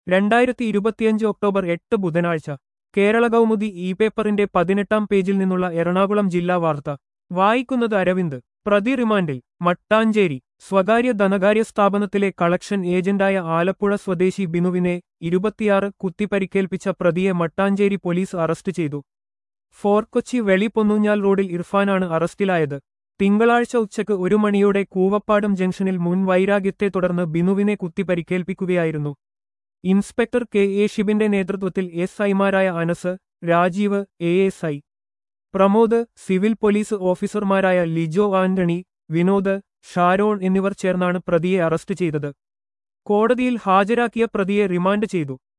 രണ്ടായിരത്തി ഇരുപത്തിയഞ്ച് ഒക്ടോബർ എട്ട് ബുധനാഴ്ച കേരള കൗമുദി ഇ പേപ്പറിന്റെ പതിനെട്ടാം പേജിൽ നിന്നുള്ള എറണാകുളം ജില്ലാ വാർത്ത വായിക്കുന്നത് അരവിന്ദ് പ്രതി റിമാൻഡിൽ മട്ടാഞ്ചേരി സ്വകാര്യ ധനകാര്യ സ്ഥാപനത്തിലെ കളക്ഷൻ ഏജന്റായ ആലപ്പുഴ സ്വദേശി ബിനുവിനെ ഇരുപത്തിയാറ് കുത്തിപ്പരിക്കേൽപ്പിച്ച പ്രതിയെ മട്ടാഞ്ചേരി പോലീസ് അറസ്റ്റ് ചെയ്തു ഫോർട്ട് കൊച്ചി വെളി പൊന്നൂഞ്ഞാൽ റോഡിൽ ഇർഫാനാണ് അറസ്റ്റിലായത് തിങ്കളാഴ്ച ഉച്ചയ്ക്ക് ഒരു മണിയോടെ കൂവപ്പാടം ജംഗ്ഷനിൽ മുൻ വൈരാഗ്യത്തെ തുടർന്ന് ബിനുവിനെ കുത്തിപ്പരിക്കേൽപ്പിക്കുകയായിരുന്നു ഇൻസ്പെക്ടർ കെ എ ഷിബിന്റെ നേതൃത്വത്തിൽ എസ് ഐമാരായ Anas Rajeev A S I Pramod civil police ഓഫീസർമാരായ ലിജോ ആന്റണി വിനോദ് ഷാരോൺ എന്നിവർ ചേർന്നാണ് പ്രതിയെ അറസ്റ്റ് ചെയ്തത് കോടതിയിൽ ഹാജരാക്കിയ പ്രതിയെ റിമാൻഡ് ചെയ്തു